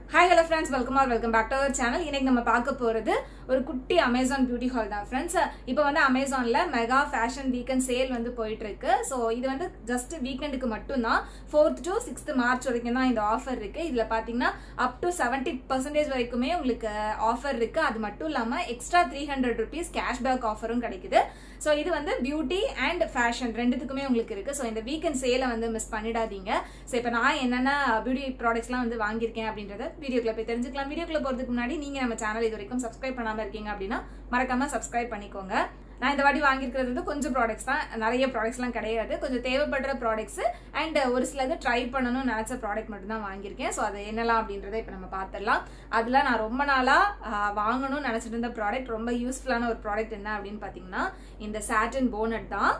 hi hello friends welcome or welcome back to our channel இன்னைக்கு நம்ம பார்க்க போகிறது ஒரு குட்டி அமேசான் பியூட்டி ஹால் தான் ஃப்ரெண்ட்ஸ் இப்போ வந்து அமேசானில் மெகா ஃபேஷன் வீக்கெண்ட் சேல் வந்து போயிட்டு இருக்கு ஸோ இது வந்து ஜஸ்ட் வீக்கெண்டுக்கு மட்டும்தான் ஃபோர்த் டு சிக்ஸ்த் மார்ச் வரைக்கும் தான் இந்த ஆஃபர் இருக்கு இதில் பார்த்தீங்கன்னா அப் டு செவன்ட்டி பர்சன்டேஜ் வரைக்குமே உங்களுக்கு ஆஃபர் இருக்கு அது மட்டும் இல்லாமல் extra three hundred rupees cashback ஆஃபரும் கிடைக்குது ஸோ இது வந்து பியூட்டி அண்ட் ஃபேஷன் ரெண்டுத்துக்குமே உங்களுக்கு இருக்கு ஸோ இந்த வீக்கெண்ட் சேலை வந்து மிஸ் பண்ணிடாதீங்க ஸோ இப்போ நான் என்னென்ன பியூட்டி ப்ராடக்ட்ஸ்லாம் வந்து வாங்கியிருக்கேன் அப்படின்றத வீடியோக்குள்ள போய் தெரிஞ்சுக்கலாம் வீடியோக்குள்ள போகிறதுக்கு முன்னாடி நீங்கள் நம்ம சேனல் இது வரைக்கும் சப்ஸ்கிரைப் பண்ணாமல் இருக்கீங்க அப்படின்னா மறக்காம சப்ஸ்கிரைப் பண்ணிக்கோங்க நான் இந்த வாட்டி வாங்கியிருக்கிறது வந்து கொஞ்சம் ப்ராடக்ட்ஸ் தான் நிறைய ப்ராடக்ட்ஸ்லாம் கிடையாது கொஞ்சம் தேவைப்படுற ப்ராடக்ட்ஸ் அண்ட் ஒரு சிலது ட்ரை பண்ணணும்னு நினச்ச ப்ராடக்ட் மட்டும் தான் வாங்கியிருக்கேன் ஸோ அது என்னலாம் அப்படின்றத இப்போ நம்ம பார்த்துடலாம் அதில் நான் ரொம்ப நாளாக வாங்கணும்னு நினச்சிட்டு இருந்த ப்ராடக்ட் ரொம்ப யூஸ்ஃபுல்லான ஒரு ப்ராடக்ட் என்ன அப்படின்னு பார்த்தீங்கன்னா இந்த சாட்டின் போனட் தான்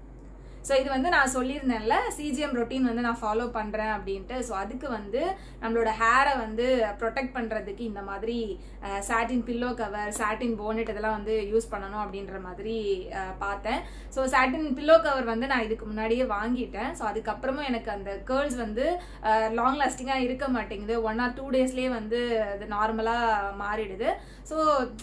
ஸோ இது வந்து நான் சொல்லியிருந்தேன்ல சிஜிஎம் ரொட்டீன் வந்து நான் ஃபாலோ பண்ணுறேன் அப்படின்ட்டு ஸோ அதுக்கு வந்து நம்மளோட ஹேரை வந்து ப்ரொடெக்ட் பண்ணுறதுக்கு இந்த மாதிரி satin pillow cover satin bonnet இதெல்லாம் வந்து யூஸ் பண்ணணும் அப்படின்ற மாதிரி பார்த்தேன் ஸோ சாட்டின் பில்லோ கவர் வந்து நான் இதுக்கு முன்னாடியே வாங்கிட்டேன் ஸோ அதுக்கப்புறமும் எனக்கு அந்த கேர்ள்ஸ் வந்து லாங் லாஸ்டிங்காக இருக்க மாட்டேங்குது ஒன் ஆர் டூ டேஸ்லேயே வந்து அது நார்மலாக மாறிடுது ஸோ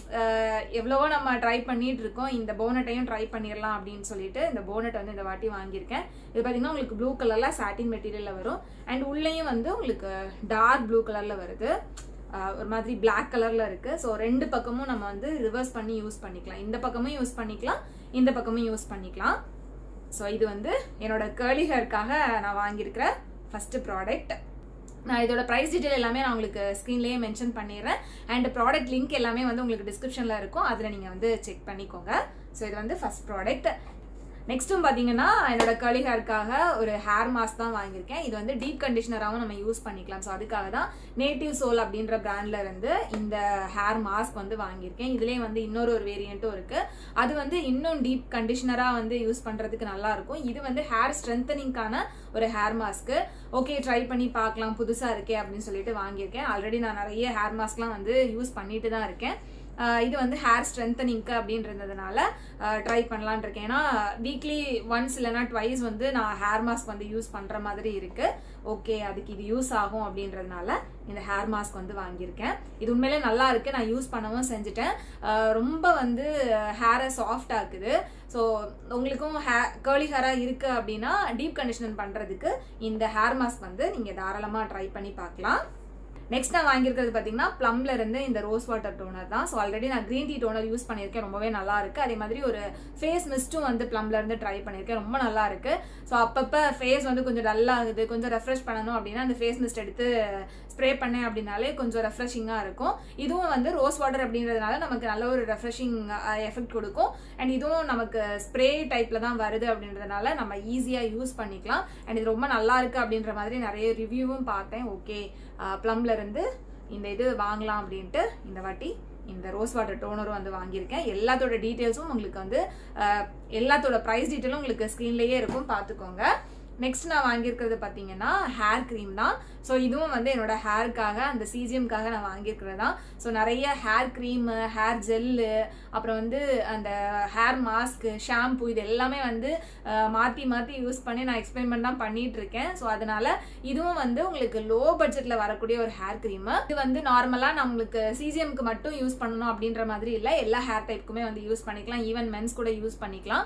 எவ்வளவோ நம்ம ட்ரை பண்ணிட்டு இருக்கோம் இந்த போனட்டையும் ட்ரை பண்ணிடலாம் அப்படின்னு சொல்லிட்டு இந்த போனட் வந்து இந்த வாட்டி வாங்கியிருக்கேன் இது பார்த்தீங்கன்னா உங்களுக்கு ப்ளூ கலரில் சாட்டின் மெட்டீரியலில் வரும் அண்ட் உள்ளேயும் வந்து உங்களுக்கு டார்க் ப்ளூ கலரில் வருது ஒரு மாதிரி பிளாக் கலரில் இருக்குது ஸோ ரெண்டு பக்கமும் நம்ம வந்து ரிவர்ஸ் பண்ணி யூஸ் பண்ணிக்கலாம் இந்த பக்கமும் யூஸ் பண்ணிக்கலாம் இந்த பக்கமும் யூஸ் பண்ணிக்கலாம் ஸோ இது வந்து என்னோட கேர்லி ஹேருக்காக நான் வாங்கியிருக்கிற ஃபஸ்ட்டு ப்ராடக்ட் நான் இதோட ப்ரைஸ் டீட்டெயில் எல்லாமே நான் உங்களுக்கு ஸ்க்ரீன்லேயே மென்ஷன் பண்ணிடுறேன் அண்ட் ப்ராடக்ட் லிங்க் எல்லாமே வந்து உங்களுக்கு டிஸ்கிரிப்ஷனில் இருக்கும் அதில் நீங்கள் வந்து செக் பண்ணிக்கோங்க ஸோ இது வந்து ஃபஸ்ட் ப்ராடக்ட் நெக்ஸ்ட்டும் பார்த்தீங்கன்னா என்னோட கர்லி ஹேருக்காக ஒரு ஹேர் மாஸ்க் தான் வாங்கியிருக்கேன் இது வந்து டீப் கண்டிஷனராகவும் நம்ம யூஸ் பண்ணிக்கலாம் ஸோ அதுக்காக தான் நேட்டிவ் சோல் அப்படின்ற பிராண்ட்ல இருந்து இந்த ஹேர் மாஸ்க் வந்து வாங்கியிருக்கேன் இதுலேயே வந்து இன்னொரு ஒரு வேரியண்ட்டும் இருக்கு அது வந்து இன்னும் டீப் கண்டிஷனராக வந்து யூஸ் பண்ணுறதுக்கு நல்லா இருக்கும் இது வந்து ஹேர் ஸ்ட்ரென்தனிங்கான ஒரு ஹேர் மாஸ்க்கு ஓகே ட்ரை பண்ணி பார்க்கலாம் புதுசாக இருக்கே அப்படின்னு சொல்லிட்டு வாங்கியிருக்கேன் ஆல்ரெடி நான் நிறைய ஹேர் மாஸ்க்லாம் வந்து யூஸ் பண்ணிட்டு தான் இருக்கேன் இது வந்து ஹேர் ஸ்ட்ரென்தனிங்க்கு அப்படின்றதுனால ட்ரை பண்ணலான் இருக்கேன் ஏன்னா வீக்லி ஒன்ஸ் இல்லைனா ட்வைஸ் வந்து நான் ஹேர் மாஸ்க் வந்து யூஸ் பண்ணுற மாதிரி இருக்கு ஓகே அதுக்கு இது யூஸ் ஆகும் அப்படின்றதுனால இந்த ஹேர் மாஸ்க் வந்து வாங்கியிருக்கேன் இது உண்மையிலே நல்லா இருக்கு நான் யூஸ் பண்ணவும் செஞ்சுட்டேன் ரொம்ப வந்து ஹேரை சாஃப்ட் ஆக்குது ஸோ உங்களுக்கும் ஹே கேர்லி ஹேராக இருக்கு அப்படின்னா டீப் கண்டிஷனர் பண்ணுறதுக்கு இந்த ஹேர் மாஸ்க் வந்து நீங்கள் தாராளமாக ட்ரை பண்ணி பார்க்கலாம் நெக்ஸ்ட் நான் வாங்கியிருக்கிறது பார்த்தீங்கன்னா ப்ளம்ல இருந்து இந்த ரோஸ் வாட்டர் டோனர் தான் ஸோ ஆல்ரெடி நான் க்ரீன் டீ டோனர் யூஸ் பண்ணியிருக்கேன் ரொம்பவே நல்லா இருக்கு அதே மாதிரி ஒரு ஃபேஸ் மிஸ்ட்டும் வந்து ப்ளம்ல இருந்து ட்ரை பண்ணியிருக்கேன் ரொம்ப நல்லா இருக்கு ஸோ அப்பப்போ ஃபேஸ் வந்து கொஞ்சம் டல் ஆகுது கொஞ்சம் ரெஃப்ரெஷ் பண்ணணும் அப்படின்னா அந்த ஃபேஸ் மிஸ்ட் எடுத்து ஸ்ப்ரே பண்ணேன் அப்படின்னாலே கொஞ்சம் ரெஃப்ரெஷிங்காக இருக்கும் இதுவும் வந்து ரோஸ் வாட்டர் அப்படின்றதுனால நமக்கு நல்ல ஒரு ரெஃப்ரெஷிங் எஃபெக்ட் கொடுக்கும் அண்ட் இதுவும் நமக்கு ஸ்ப்ரே டைப்பில் தான் வருது அப்படின்றதுனால நம்ம ஈஸியாக யூஸ் பண்ணிக்கலாம் அண்ட் இது ரொம்ப நல்லா இருக்கு அப்படின்ற மாதிரி நிறைய ரிவ்யூவும் பார்த்தேன் ஓகே ப்ளம்ல இருந்து இந்த இது வாங்கலாம் அப்படின்ட்டு இந்த வாட்டி இந்த ரோஸ் வாட்டர் டோனரும் வந்து வாங்கியிருக்கேன் எல்லாத்தோட டீட்டெயில்ஸும் உங்களுக்கு வந்து எல்லாத்தோட ப்ரைஸ் டீட்டெயிலும் உங்களுக்கு ஸ்க்ரீன்லேயே இருக்கும் பார்த்துக்கோங்க நெக்ஸ்ட் நான் வாங்கியிருக்கிறது பார்த்தீங்கன்னா ஹேர் க்ரீம் தான் ஸோ இதுவும் வந்து என்னோட ஹேருக்காக அந்த சிஜிஎம்காக நான் வாங்கியிருக்கிறது தான் ஸோ நிறைய ஹேர் க்ரீமு ஹேர் ஜெல்லு அப்புறம் வந்து அந்த ஹேர் மாஸ்க்கு ஷாம்பு இது எல்லாமே வந்து மாற்றி மாற்றி யூஸ் பண்ணி நான் எக்ஸ்பெரிமெண்ட் தான் பண்ணிட்டு இருக்கேன் ஸோ அதனால இதுவும் வந்து உங்களுக்கு லோ பட்ஜெட்டில் வரக்கூடிய ஒரு ஹேர் க்ரீமு இது வந்து நார்மலாக நம்மளுக்கு சிஜிஎம்க்கு மட்டும் யூஸ் பண்ணணும் அப்படின்ற மாதிரி இல்லை எல்லா ஹேர் டைப்புக்குமே வந்து யூஸ் பண்ணிக்கலாம் ஈவன் மென்ஸ் கூட யூஸ் பண்ணிக்கலாம்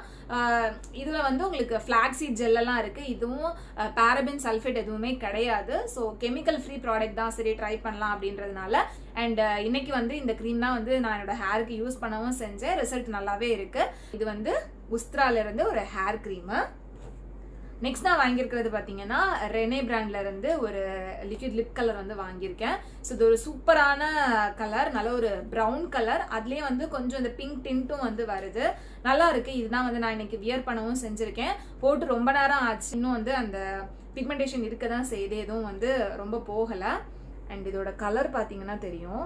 இதில் வந்து உங்களுக்கு ஃப்ளாக்ஸீட் ஜெல்லெல்லாம் இருக்குது இதுவும் பேரபின் சல்ஃபேட் எதுவுமே கிடையாது ஸோ கெமிக்கல் ஃப்ரீ ப்ராடக்ட் தான் சரி ட்ரை பண்ணலாம் அப்படின்றதுனால அண்ட் இன்னைக்கு வந்து இந்த க்ரீம் தான் வந்து நான் என்னோட ஹேருக்கு யூஸ் பண்ணவும் செஞ்சேன் ரிசல்ட் நல்லாவே இருக்கு இது வந்து உஸ்த்ரால இருந்து ஒரு ஹேர் க்ரீமு நெக்ஸ்ட் நான் வாங்கியிருக்கிறது பார்த்தீங்கன்னா ரெனே பிராண்ட்ல இருந்து ஒரு லிக்விட் லிப் கலர் வந்து வாங்கியிருக்கேன் ஸோ இது ஒரு சூப்பரான கலர் நல்ல ஒரு ப்ரௌன் கலர் அதுலேயே வந்து கொஞ்சம் இந்த பிங்க் டின்ட்டும் வந்து வருது நல்லா இருக்கு இதுதான் வந்து நான் இன்னைக்கு வியர் பண்ணவும் செஞ்சிருக்கேன் போட்டு ரொம்ப நேரம் ஆச்சு இன்னும் வந்து அந்த பிக்மெண்டேஷன் இருக்க தான் செய்யுது எதுவும் வந்து ரொம்ப போகலை அண்ட் இதோட கலர் பார்த்தீங்கன்னா தெரியும்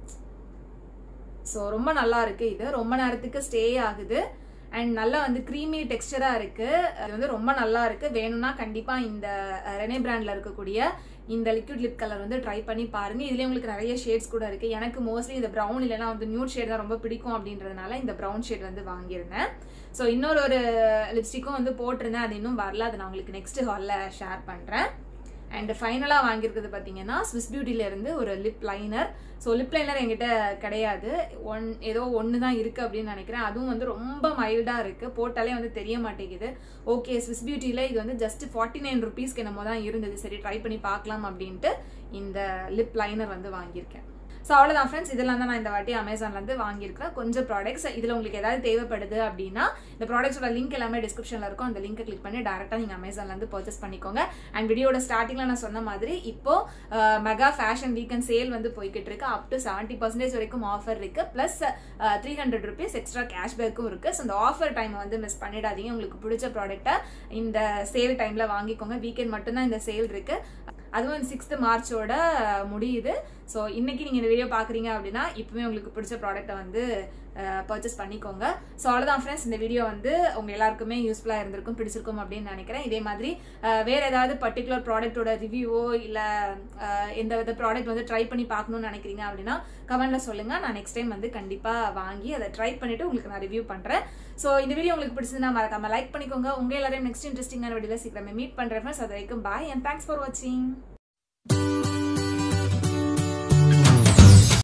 ஸோ ரொம்ப நல்லா இருக்கு இது ரொம்ப நேரத்துக்கு ஸ்டே ஆகுது அண்ட் நல்லா வந்து க்ரீமி டெக்ஸ்டராக இருக்கு அது வந்து ரொம்ப நல்லா இருக்கு வேணும்னா கண்டிப்பாக இந்த ரெனே பிராண்டில் இருக்கக்கூடிய இந்த லிக்விட் லிப் கலர் வந்து ட்ரை பண்ணி பாருங்க இதுலேயே உங்களுக்கு நிறைய ஷேட்ஸ் கூட இருக்கு எனக்கு மோஸ்ட்லி இந்த ப்ரௌன் இல்லைனா வந்து நியூட் ஷேட் தான் ரொம்ப பிடிக்கும் அப்படின்றதுனால இந்த ப்ரௌன் ஷேட் வந்து வாங்கியிருந்தேன் ஸோ இன்னொரு ஒரு லிப்ஸ்டிக்கும் வந்து போட்டிருந்தேன் அது இன்னும் வரல அதை நான் உங்களுக்கு நெக்ஸ்ட் ஹாலில் ஷேர் பண்ணுறேன் அண்ட் ஃபைனலாக வாங்கியிருக்கிறது பார்த்தீங்கன்னா ஸ்விஸ் பியூட்டிலேருந்து ஒரு lip liner so lip liner என்கிட்ட கிடையாது ஒன் ஏதோ ஒன்று தான் இருக்குது அப்படின்னு நினைக்கிறேன் அதுவும் வந்து ரொம்ப மைல்டாக இருக்குது போட்டாலே வந்து தெரிய மாட்டேங்குது ஓகே ஸ்விஸ் பியூட்டியில் இது வந்து ஜஸ்ட் ஃபார்ட்டி நைன் ருபீஸ்க்கு என்னமோ தான் இருந்தது சரி ட்ரை பண்ணி பார்க்கலாம் அப்படின்ட்டு இந்த லிப் லைனர் வந்து வாங்கியிருக்கேன் ஸோ அவ்வளோதான் ஃப்ரெண்ட்ஸ் இதெல்லாம் தான் நான் இந்த வாட்டி அமேசான்லேருந்து வாங்கியிருக்கிறேன் கொஞ்சம் ப்ராடக்ட்ஸ் இதில் உங்களுக்கு ஏதாவது தேவைப்படுது அப்படின்னா இந்த ப்ராடக்ட்ஸோட லிங்க் எல்லாமே டிஸ்கிரிப்ஷனில் இருக்கும் அந்த லிங்கை கிளிக் பண்ணி டேரெக்டாக நீங்கள் அமேசான்லேருந்து பர்ச்சேஸ் பண்ணிக்கோங்க அண்ட் வீடியோட ஸ்டார்டிங்கில் நான் சொன்ன மாதிரி இப்போ மெகா ஃபேஷன் வீக்கெண்ட் சேல் வந்து போய்கிட்டு இருக்கு அப் டு செவன்ட்டி பர்சன்டேஜ் வரைக்கும் ஆஃபர் இருக்கு plus three hundred rupees extra கேஷ்பேக்கும் இருக்கு ஸோ இந்த ஆஃபர் டைமை வந்து மிஸ் பண்ணிடாதீங்க உங்களுக்கு பிடிச்ச ப்ராடக்ட்டை இந்த சேல் டைமில் வாங்கிக்கோங்க வீக்கெண்ட் மட்டும்தான் இந்த சேல் இருக்கு அதுவும் சிக்ஸ்த் மார்ச்சோட முடியுது ஸோ இன்னைக்கு நீங்கள் இந்த வீடியோ பார்க்குறீங்க அப்படின்னா இப்போவே உங்களுக்கு பிடிச்ச ப்ராடக்ட்டை வந்து பர்ச்சேஸ் பண்ணிக்கோங்க ஸோ அவ்வளோதான் ஃப்ரெண்ட்ஸ் இந்த வீடியோ வந்து உங்கள் எல்லாருக்குமே யூஸ்ஃபுல்லாக இருந்திருக்கும் பிடிச்சிருக்கும் அப்படின்னு நினைக்கிறேன் இதே மாதிரி வேறு ஏதாவது பர்டிகுலர் ப்ராடக்ட்டோட ரிவ்யூவோ இல்லை எந்த வித ப்ராடக்ட் வந்து ட்ரை பண்ணி பார்க்கணும்னு நினைக்கிறீங்க அப்படின்னா கமெண்ட்டில் சொல்லுங்கள் நான் நெக்ஸ்ட் டைம் வந்து கண்டிப்பாக வாங்கி அதை ட்ரை பண்ணிவிட்டு உங்களுக்கு நான் ரிவ்யூ பண்ணுறேன் ஸோ இந்த வீடியோ உங்களுக்கு பிடிச்சதுன்னா மறக்காம லைக் பண்ணிக்கோங்க உங்கள் எல்லாரையும் நெக்ஸ்ட் இன்ட்ரெஸ்டிங்கான வீடியோவில் சீக்கிரமே மீட் பண்ணுறேன் ஃப்ரெண்ட்ஸ் அது வரைக்கும் பாய் அண்ட் தேங்க்ஸ் ஃபார் வாட்சிங்